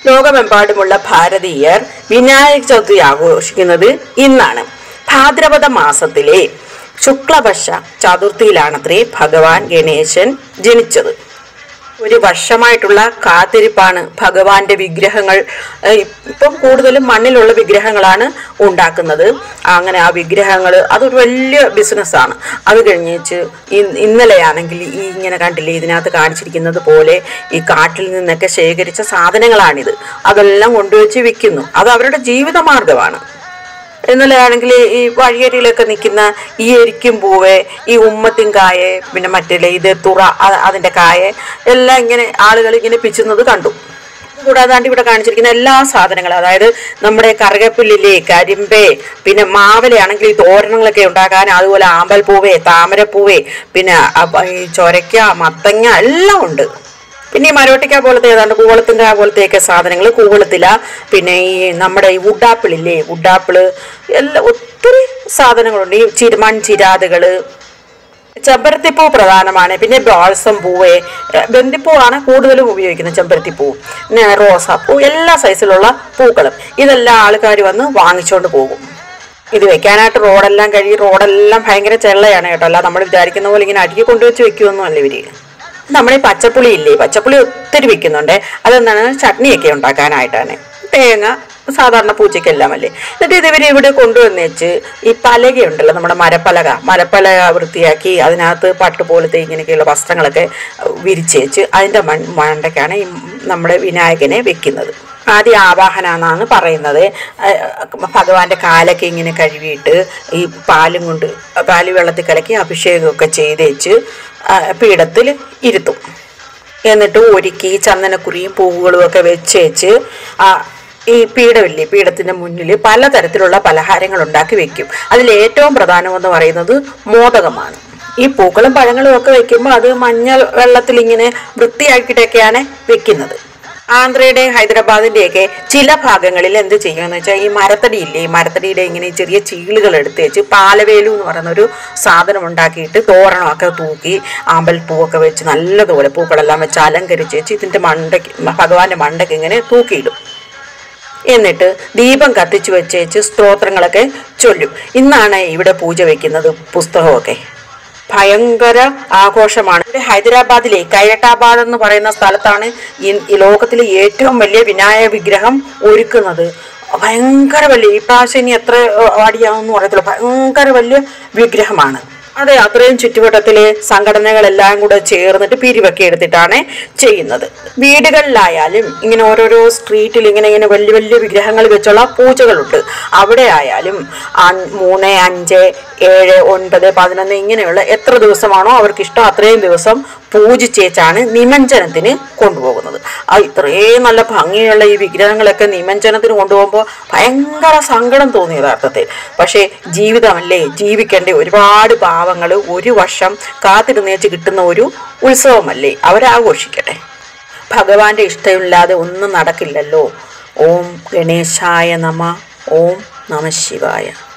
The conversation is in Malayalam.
ലോകമെമ്പാടുമുള്ള ഭാരതീയർ വിനായക ചതുർത്ഥി ആഘോഷിക്കുന്നത് ഇന്നാണ് ഭാദ്രപദ മാസത്തിലെ ശുക്ലപക്ഷ ചതുർത്ഥിയിലാണത്രേ ഭഗവാൻ ഗണേശൻ ജനിച്ചത് ഒരു വർഷമായിട്ടുള്ള കാത്തിരിപ്പാണ് ഭഗവാന്റെ വിഗ്രഹങ്ങൾ ഏഹ് ഇപ്പം കൂടുതലും മണ്ണിലുള്ള വിഗ്രഹങ്ങളാണ് ഉണ്ടാക്കുന്നത് അങ്ങനെ ആ വിഗ്രഹങ്ങൾ അതൊരു വലിയ ബിസിനസ്സാണ് അത് കഴിഞ്ഞേച്ച് ഇ- ഇന്നലെയാണെങ്കിൽ ഈ ഇങ്ങനെ കണ്ടില്ലേ ഇതിനകത്ത് കാണിച്ചിരിക്കുന്നത് പോലെ ഈ കാട്ടിൽ നിന്നൊക്കെ ശേഖരിച്ച സാധനങ്ങളാണിത് അതെല്ലാം കൊണ്ടുവച്ച് വിൽക്കുന്നു അത് അവരുടെ ജീവിത മാർഗമാണ് ഇന്നലെ ആണെങ്കിൽ ഈ വഴിയരിയിലൊക്കെ നിൽക്കുന്ന ഈ എരിക്കും പൂവ് ഈ ഉമ്മത്തിൻ കായ പിന്നെ മറ്റേ ഇത് തുറ അ- അതിൻ്റെ കായ എല്ലാം ഇങ്ങനെ ആളുകൾ ഇങ്ങനെ പിച്ചുന്നത് കണ്ടു കൂടാതാണ്ട് ഇവിടെ കാണിച്ചിരിക്കുന്ന എല്ലാ സാധനങ്ങളും അതായത് നമ്മുടെ കറുകപ്പില്ലില്ലേ കരിമ്പേ പിന്നെ മാവലയാണെങ്കിൽ ഈ തോരണങ്ങളൊക്കെ ഉണ്ടാക്കാൻ അതുപോലെ ആമ്പൽപ്പൂവേ താമരപ്പൂവേ പിന്നെ അപ്പ- ഈ ചൊരയ്ക്ക മത്തങ്ങ എല്ലാം ഉണ്ട് പിന്നെ ഈ മരോട്ടിക്ക പോലത്തെ ഏതാണ്ട് കൂവളത്തിൻ്റെ പോലത്തെയൊക്കെ സാധനങ്ങൾ കൂവളത്തില പിന്നെ ഈ നമ്മുടെ ഈ വുഡാപ്പിളില്ലേ വുഡാപ്പിള് എല്ലാം ഒത്തിരി സാധനങ്ങളുണ്ട് ഈ ചിരുമൺ ചിരാതുകള് ചെമ്പരത്തിപ്പൂ പ്രധാനമാണ് പിന്നെ ബ്രോൾസം പൂവ് ഏഹ് ബന്ദിപ്പൂവാണ് കൂടുതലും ഉപയോഗിക്കുന്നത് ചെമ്പരത്തിപ്പൂ പിന്നെ റോസാപ്പൂ എല്ലാ സൈസിലുള്ള പൂക്കളും ഇതെല്ലാം ആൾക്കാർ വന്ന് വാങ്ങിച്ചുകൊണ്ട് പോകും ഇത് വെക്കാനായിട്ട് റോഡെല്ലാം കഴിയും റോഡെല്ലാം ഭയങ്കര ചെള്ളയാണ് കേട്ടോ അല്ല നമ്മൾ വിചാരിക്കുന്ന പോലെ ഇങ്ങനെ അടുക്കി കൊണ്ടുവച്ച് വെക്കുമൊന്നും അല്ല ഇവര് നമ്മുടെ ഈ പച്ചപ്പുളി ഇല്ലേ പച്ചപ്പുളി ഒത്തിരി വിൽക്കുന്നുണ്ട് അതെന്താണ് ചട്നിയൊക്കെ ഉണ്ടാക്കാനായിട്ടാണ് തേങ്ങ സാധാരണ പൂച്ചയ്ക്കെല്ലാം അല്ലേ എന്നിട്ട് ഇത് ഇവര് ഇവിടെ കൊണ്ടുവന്ന് വെച്ച് ഈ പലകയുണ്ടല്ലോ നമ്മുടെ മരപ്പലക മരപ്പലക വൃത്തിയാക്കി അതിനകത്ത് പട്ട് പോലത്തെ ഇങ്ങനെയൊക്കെയുള്ള വസ്ത്രങ്ങളൊക്കെ വിരിച്ചേച്ച് അതിൻ്റെ മൺ മണ്ടയ്ക്കാണ് ഈ നമ്മുടെ വിനായകനെ വെക്കുന്നത് ആദ്യ ആവാഹന എന്നാണ് പറയുന്നത് അഹ് ഭഗവാന്റെ കാലൊക്കെ ഇങ്ങനെ കഴുകിയിട്ട് ഈ പാലും കൊണ്ട് പാല് വെള്ളത്തിൽ കലക്കി അഭിഷേകമൊക്കെ ചെയ്തേച്ച് പീഠത്തിൽ ഇരുത്തും എന്നിട്ട് ഒരുക്കി ചന്ദനക്കുറിയും പൂവുകളും ഒക്കെ വെച്ചേച്ച് ആ ഈ പീഠമില്ലേ പീഠത്തിന്റെ മുന്നിൽ പലതരത്തിലുള്ള പലഹാരങ്ങൾ ഉണ്ടാക്കി വെക്കും അതിൽ ഏറ്റവും പ്രധാനമെന്ന് പറയുന്നത് മോദകമാണ് ഈ പൂക്കളും പഴങ്ങളും ഒക്കെ വെക്കുമ്പോൾ അത് മഞ്ഞൾ വെള്ളത്തിൽ ഇങ്ങനെ വൃത്തിയാക്കിയിട്ടൊക്കെയാണ് വെക്കുന്നത് ആന്ധ്രയുടെയും ഹൈദരാബാദിന്റെയൊക്കെ ചില ഭാഗങ്ങളിൽ എന്ത് ചെയ്യുമെന്ന് വെച്ചാൽ ഈ മരത്തടി ഇല്ലേ ഈ മരത്തടിയുടെ ഇങ്ങനെ ചെറിയ ചീളുകൾ എടുത്ത് വെച്ച് പാലവേലു എന്ന് പറയുന്ന ഒരു സാധനം ഉണ്ടാക്കിയിട്ട് തോരണമൊക്കെ തൂക്കി ആമ്പൽപ്പൂവൊക്കെ വെച്ച് നല്ലതുപോലെ പൂക്കളെല്ലാം വെച്ച് അലങ്കരിച്ച് വെച്ച് ഇതിന്റെ മണ്ടയ്ക്ക് ഭഗവാന്റെ മണ്ടയ്ക്ക് ഇങ്ങനെ തൂക്കിയിടും എന്നിട്ട് ദീപം കത്തിച്ചു വെച്ചേച്ച് സ്തോത്രങ്ങളൊക്കെ ചൊല്ലും ഇന്നാണ് ഇവിടെ പൂജ വെക്കുന്നത് പുസ്തകമൊക്കെ ഭയങ്കര ആഘോഷമാണ് ഇവിടെ ഹൈദരാബാദിലെ കൈരട്ടാബാദ് എന്ന് പറയുന്ന സ്ഥലത്താണ് ഈ ഈ ലോകത്തിലെ ഏറ്റവും വലിയ വിനായക വിഗ്രഹം ഒരുക്കുന്നത് ഭയങ്കര വലിയ ഈ പ്രാവശ്യം ഇനി എത്ര അടിയാവുമെന്ന് പറയത്തില്ല ഭയങ്കര വലിയ വിഗ്രഹമാണ് അതെ അത്രയും ചുറ്റുവട്ടത്തിലെ സംഘടനകളെല്ലാം കൂടെ ചേർന്നിട്ട് പിരിവൊക്കെ എടുത്തിട്ടാണ് ചെയ്യുന്നത് വീടുകളിലായാലും ഇങ്ങനെ ഓരോരോ സ്ട്രീറ്റിൽ ഇങ്ങനെ ഇങ്ങനെ വലിയ വലിയ വിഗ്രഹങ്ങൾ വെച്ചുള്ള പൂജകളുണ്ട് അവിടെ ആയാലും അൻ- മൂന്ന് അഞ്ച് ഏഴ് ഒൻപത് പതിനൊന്ന് ഇങ്ങനെയുള്ള എത്ര ദിവസമാണോ അവർക്ക് ഇഷ്ടം അത്രയും ദിവസം പൂജിച്ചേച്ചാണ് നിമഞ്ജനത്തിന് കൊണ്ടുപോകുന്നത് ആ ഇത്രയും നല്ല ഭംഗിയുള്ള ഈ വിഗ്രഹങ്ങളൊക്കെ നിമഞ്ജനത്തിന് കൊണ്ടുപോകുമ്പോൾ ഭയങ്കര സങ്കടം തോന്നി യഥാർത്ഥത്തിൽ പക്ഷേ ജീവിതമല്ലേ ജീവിക്കേണ്ട ഒരുപാട് പാവങ്ങൾ ഒരു വർഷം കാത്തിരുന്നേച്ച് കിട്ടുന്ന ഒരു ഉത്സവമല്ലേ അവരാഘോഷിക്കട്ടെ ഭഗവാന്റെ ഇഷ്ടമില്ലാതെ ഒന്നും നടക്കില്ലല്ലോ ഓം ഗണേശായ നമ ഓം നമ ശിവായ